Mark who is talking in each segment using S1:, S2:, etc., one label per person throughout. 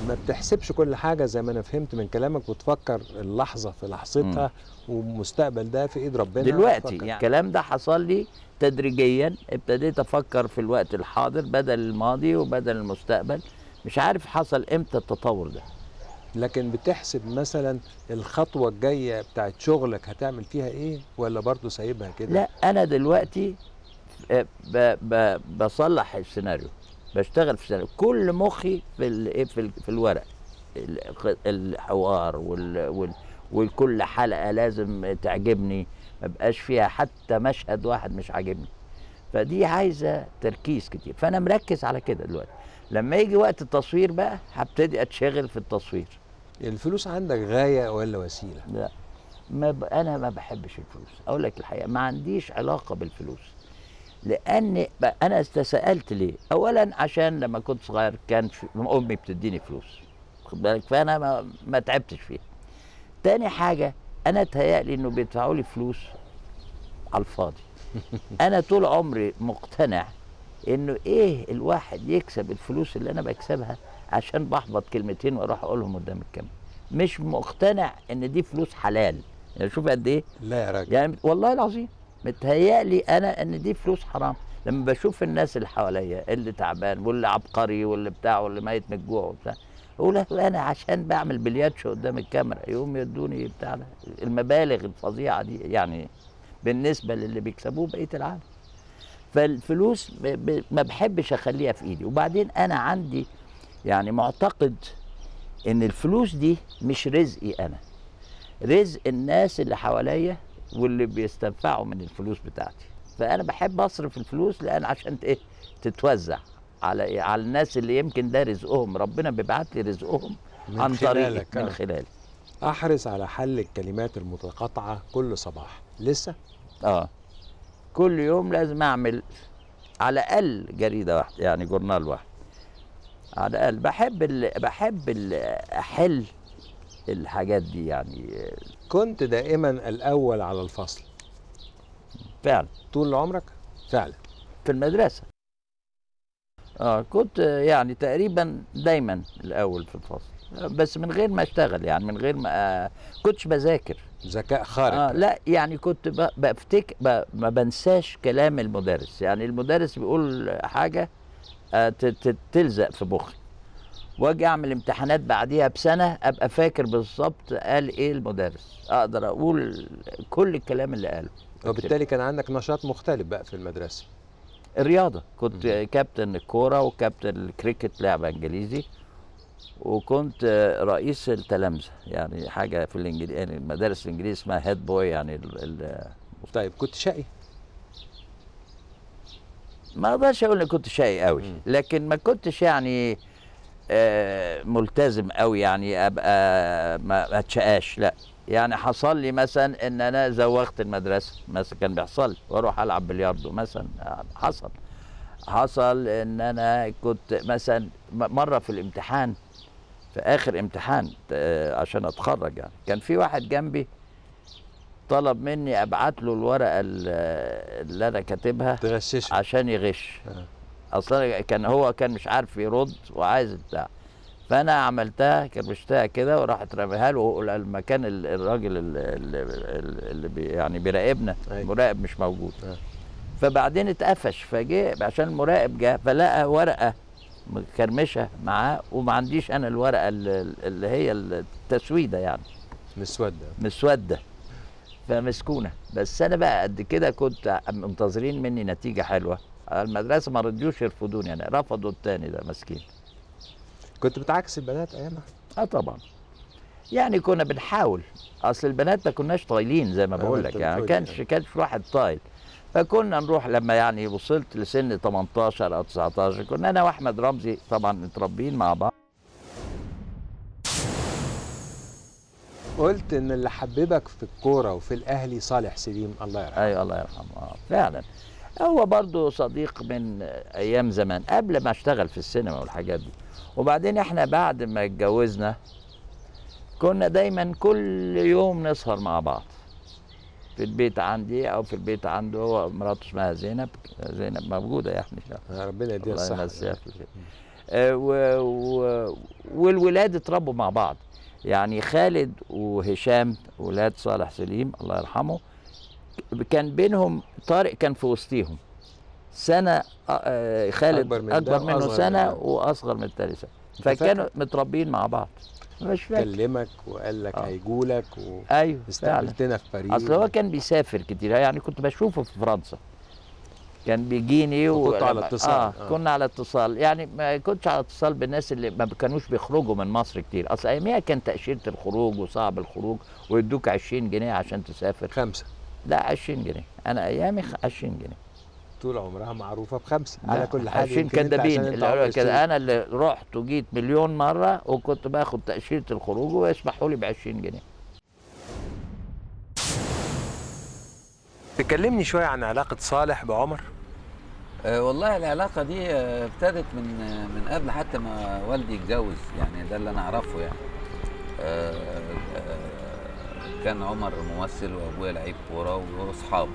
S1: ما بتحسبش كل حاجه زي ما انا فهمت من كلامك وتفكر اللحظه في لحظتها والمستقبل ده في ايد ربنا
S2: دلوقتي
S1: تفكر.
S2: يعني الكلام ده حصل لي تدريجيا ابتديت افكر في الوقت الحاضر بدل الماضي وبدل المستقبل مش عارف حصل امتى التطور ده
S1: لكن بتحسب مثلا الخطوه الجايه بتاعت شغلك هتعمل فيها ايه ولا برضه سايبها كده
S2: لا انا دلوقتي ب ب ب بصلح السيناريو بشتغل في السيناريو كل مخي في ال إيه في, ال في الورق ال- الحوار وال وال وكل حلقه لازم تعجبني ما بقاش فيها حتى مشهد واحد مش عاجبني فدي عايزه تركيز كتير فانا مركز على كده دلوقتي لما يجي وقت التصوير بقى هبتدي اتشغل في التصوير
S1: الفلوس عندك غايه ولا وسيله
S2: لا ما ب... انا ما بحبش الفلوس اقول لك الحقيقه ما عنديش علاقه بالفلوس لان ب... انا تساءلت ليه اولا عشان لما كنت صغير كان في... امي بتديني فلوس خد بالك فانا ما, ما تعبتش فيها تاني حاجه انا تهيألي انه بيدفعوا لي فلوس على الفاضي انا طول عمري مقتنع انه ايه الواحد يكسب الفلوس اللي انا بكسبها عشان بحبط كلمتين واروح اقولهم قدام الكاميرا مش مقتنع ان دي فلوس حلال يعني شوف قد ايه
S1: لا يا راجل
S2: يعني والله العظيم متهيألي انا ان دي فلوس حرام لما بشوف الناس اللي حواليا اللي تعبان واللي عبقري واللي بتاع واللي ميت من الجوع وبتاع اقول انا عشان بعمل بلياتشو قدام الكاميرا يقوم يدوني بتاع ده. المبالغ الفظيعه دي يعني بالنسبه للي بيكسبوه بقيه العالم فالفلوس ب- ب- ما بحبش اخليها في ايدي وبعدين انا عندي يعني معتقد ان الفلوس دي مش رزقي انا رزق الناس اللي حواليا واللي بيستنفعوا من الفلوس بتاعتي فانا بحب اصرف الفلوس لان عشان ت- ايه تتوزع على إيه؟ على الناس اللي يمكن ده رزقهم ربنا بيبعت لي رزقهم
S1: من
S2: عن طريق
S1: خلالك،
S2: من
S1: آه.
S2: خلالي
S1: احرص على حل الكلمات المتقاطعه كل صباح لسه
S2: اه كل يوم لازم اعمل على الاقل جريده واحده يعني جورنال واحد على الاقل بحب ال... بحب ال... احل الحاجات دي يعني
S1: كنت دائما الاول على الفصل
S2: فعلا
S1: طول عمرك فعلا
S2: في المدرسه اه كنت يعني تقريبا دايما الاول في الفصل بس من غير ما اشتغل يعني من غير ما آه كنتش بذاكر
S1: ذكاء خارق
S2: آه لا يعني كنت ب- بفتك ب- ما بنساش كلام المدرس يعني المدرس بيقول حاجة آه ت- ت- تلزق في مخي واجي اعمل امتحانات بعديها بسنة ابقى فاكر بالظبط قال ايه المدرس اقدر اقول كل الكلام اللي قاله
S1: وبالتالي كان عندك نشاط مختلف بقى في المدرسه
S2: الرياضة كنت كابتن الكورة وكابتن الكريكت لعبة انجليزي وكنت رئيس التلامذة يعني حاجة في الانجليزي يعني المدارس الانجليزي اسمها هيد بوي يعني ال ال
S1: طيب كنت شقي
S2: ما اقدرش اقول اني كنت شقي قوي
S1: مم.
S2: لكن ما كنتش يعني آه، ملتزم قوي يعني ابقى ما ما اتشقاش لا يعني حصل لي مثلا ان انا زوغت المدرسه مثلا كان بيحصل لي واروح العب بلياردو مثلا آه، حصل حصل ان انا كنت مثلا م- مره في الامتحان في اخر امتحان آه، عشان اتخرج يعني كان في واحد جنبي طلب مني ابعت له الورقه ال- اللي انا كاتبها
S1: تغششك
S2: عشان يغش
S1: آه.
S2: اصلا كان هو كان مش عارف يرد وعايز بتاع فانا عملتها كربشتها كده وراحت رميها له المكان ال- الراجل ال- ال- اللي بي يعني بيراقبنا
S1: أيوة.
S2: المراقب مش موجود
S1: آه.
S2: فبعدين اتقفش فجه عشان المراقب جه فلقى ورقه مكرمشه معاه وما عنديش انا الورقه ال- اللي هي التسويده يعني
S1: مسوده
S2: مسوده فمسكونه بس انا بقى قد كده كنت منتظرين مني نتيجه حلوه المدرسه ما رضيوش يرفضوني انا رفضوا التاني ده مسكين
S1: كنت بتعكس البنات ايامها
S2: اه طبعا يعني كنا بنحاول اصل البنات ما كناش طايلين زي ما
S1: آه،
S2: بقول
S1: أنت
S2: لك يعني ما
S1: بتقول
S2: كانش
S1: يعني.
S2: كانش في واحد طايل فكنا نروح لما يعني وصلت لسن 18 او 19 كنا انا واحمد رمزي طبعا متربيين مع بعض
S1: قلت ان اللي حببك في الكوره وفي الاهلي صالح سليم الله يرحمه
S2: ايوه الله يرحمه آه، فعلا هو برضه صديق من ايام زمان قبل ما اشتغل في السينما والحاجات دي وبعدين احنا بعد ما اتجوزنا كنا دايما كل يوم نسهر مع بعض في البيت عندي او في البيت عنده هو مراته اسمها زينب زينب موجوده يعني
S1: آه، ربنا يديها
S2: الله
S1: الصحه
S2: يمسيها في الخير آه، و- و- والولاد اتربوا مع بعض يعني خالد وهشام ولاد صالح سليم الله يرحمه كان بينهم طارق كان في وسطيهم سنه آه، خالد
S1: أكبر
S2: اكبر,
S1: من ده
S2: أكبر منه
S1: وأصغر من
S2: سنه
S1: ده.
S2: واصغر من التاني سنه
S1: أنت
S2: فكانوا
S1: فاكر؟
S2: متربيين مع بعض مش فاكر
S1: كلمك وقال لك
S2: آه.
S1: هيجولك
S2: ايوه فعلا
S1: واستقبلتنا في باريس
S2: اصل هو كان بيسافر كتير يعني كنت بشوفه في فرنسا كان بيجيني
S1: وكنتوا على
S2: ولما-
S1: اتصال،
S2: آه,
S1: آه.
S2: كنا على اتصال يعني ما كنتش على اتصال بالناس اللي ما كانوش بيخرجوا من مصر كتير اصل اياميها كان تاشيره الخروج وصعب الخروج ويدوك 20 جنيه عشان تسافر
S1: خمسة
S2: لا 20 جنيه انا ايامي خ- 20 جنيه
S1: طول عمرها معروفة بخمسة
S2: لا،
S1: على كل حال
S2: 20
S1: يمكن أنت
S2: كدابين
S1: عشان أنت
S2: اللي
S1: عمر
S2: هو كده
S1: الشريف.
S2: انا اللي رحت وجيت مليون مره وكنت باخد تاشيره الخروج ويسمحوا لي ب 20 جنيه
S1: تكلمني شوية عن علاقة صالح بعمر
S3: آه، والله العلاقة دي آه، ابتدت من آه، من قبل حتى ما والدي يتجوز يعني ده اللي أنا أعرفه يعني آه، آه، كان عمر ممثل وأبويا لعيب كورة وأصحاب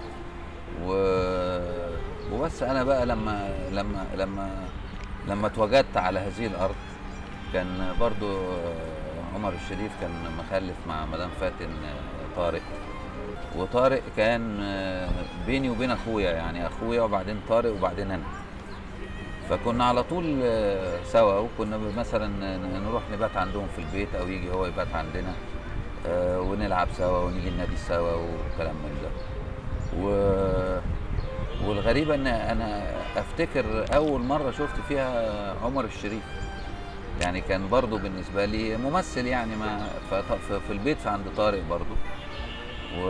S3: و- وبس أنا بقى لما لما لما لما اتوجدت على هذه الأرض كان برضو آه، عمر الشريف كان مخلف مع مدام فاتن آه، طارق وطارق كان آه، بيني وبين اخويا يعني اخويا وبعدين طارق وبعدين انا فكنا على طول آه، سوا وكنا مثلا ن- نروح نبات عندهم في البيت او يجي هو يبات عندنا آه، ونلعب سوا ونيجي النادي سوا وكلام من ده و والغريبة ان انا افتكر اول مرة شفت فيها عمر الشريف يعني كان برضو بالنسبة لي ممثل يعني ما فط- في في البيت في عند طارق برضو و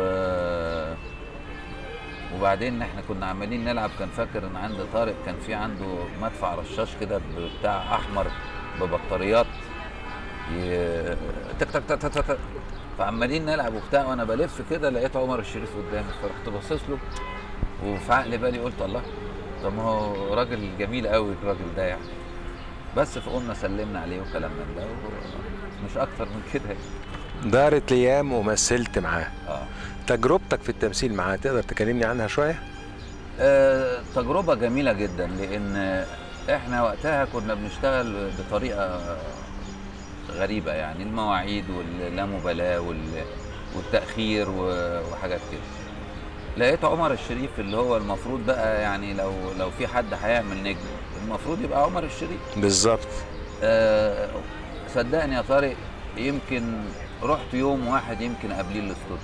S3: وبعدين احنا كنا عمالين نلعب كان فاكر ان عند طارق كان في عنده مدفع رشاش كده بتاع احمر ببطاريات ي... تك تك تك تك تك فعمالين نلعب وبتاع وانا بلف كده لقيت عمر الشريف قدامي فرحت باصص له وفي عقل بالي قلت الله طب ما هو راجل جميل قوي الراجل ده يعني بس فقمنا سلمنا عليه وكلام من ده مش اكتر من كده يعني.
S1: دارت الايام ومثلت معاه
S3: اه
S1: تجربتك في التمثيل معاه تقدر تكلمني عنها شويه
S3: آه، تجربة جميلة جدا لأن إحنا وقتها كنا بنشتغل بطريقة غريبة يعني المواعيد واللامبالاة وال- والتأخير و- وحاجات كده لقيت عمر الشريف اللي هو المفروض بقى يعني لو لو في حد هيعمل نجم المفروض يبقى عمر الشريف
S1: بالظبط
S3: آه، صدقني يا طارق يمكن رحت يوم واحد يمكن قبليه الاستوديو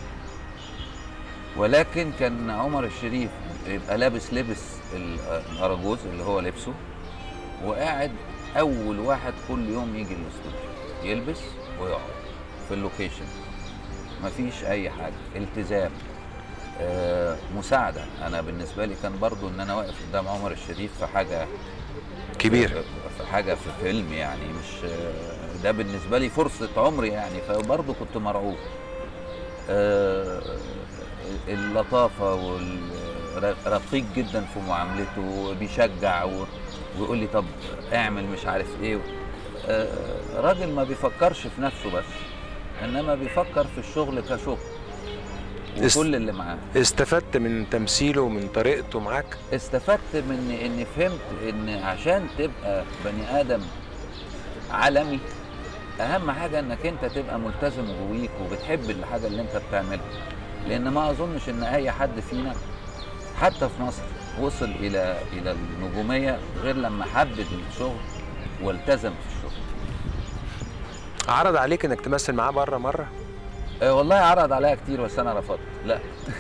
S3: ولكن كان عمر الشريف يبقى لابس لبس ال- الاراجوز اللي هو لبسه وقاعد اول واحد كل يوم يجي الاستوديو يلبس ويقعد في اللوكيشن مفيش اي حاجه التزام آه، مساعده انا بالنسبه لي كان برضو ان انا واقف قدام عمر الشريف في حاجه
S1: كبير
S3: في حاجه في فيلم يعني مش ده بالنسبه لي فرصه عمري يعني فبرضه كنت مرعوب آه، اللطافه والرقيق جدا في معاملته بيشجع و- ويقول لي طب اعمل مش عارف ايه آه، راجل ما بيفكرش في نفسه بس انما بيفكر في الشغل كشغل
S1: است-
S3: وكل اللي معاه
S1: استفدت من تمثيله ومن طريقته معاك
S3: استفدت من اني فهمت ان عشان تبقى بني ادم عالمي اهم حاجه انك انت تبقى ملتزم جويك وبتحب الحاجه اللي انت بتعملها لان ما اظنش ان اي حد فينا حتى في مصر وصل الى الى النجوميه غير لما حب الشغل والتزم في الشغل
S1: عرض عليك انك تمثل معاه بره مره
S3: أه والله عرض عليا كتير بس انا رفضت لا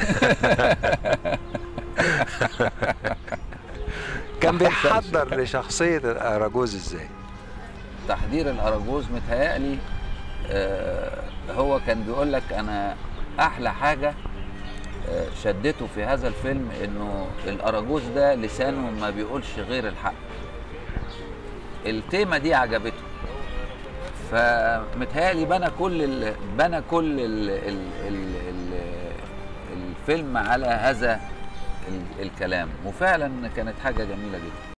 S1: كان
S3: ما
S1: بيحضر لشخصيه الاراجوز ازاي
S3: تحضير الاراجوز متهيألي آه، هو كان بيقول لك انا احلى حاجه آه، شدته في هذا الفيلم انه الاراجوز ده لسانه ما بيقولش غير الحق التيمه دي عجبته فمتهيألي بنى كل ال... بنى كل ال... ال... ال... ال... الفيلم على هذا ال... الكلام وفعلا كانت حاجه جميله جدا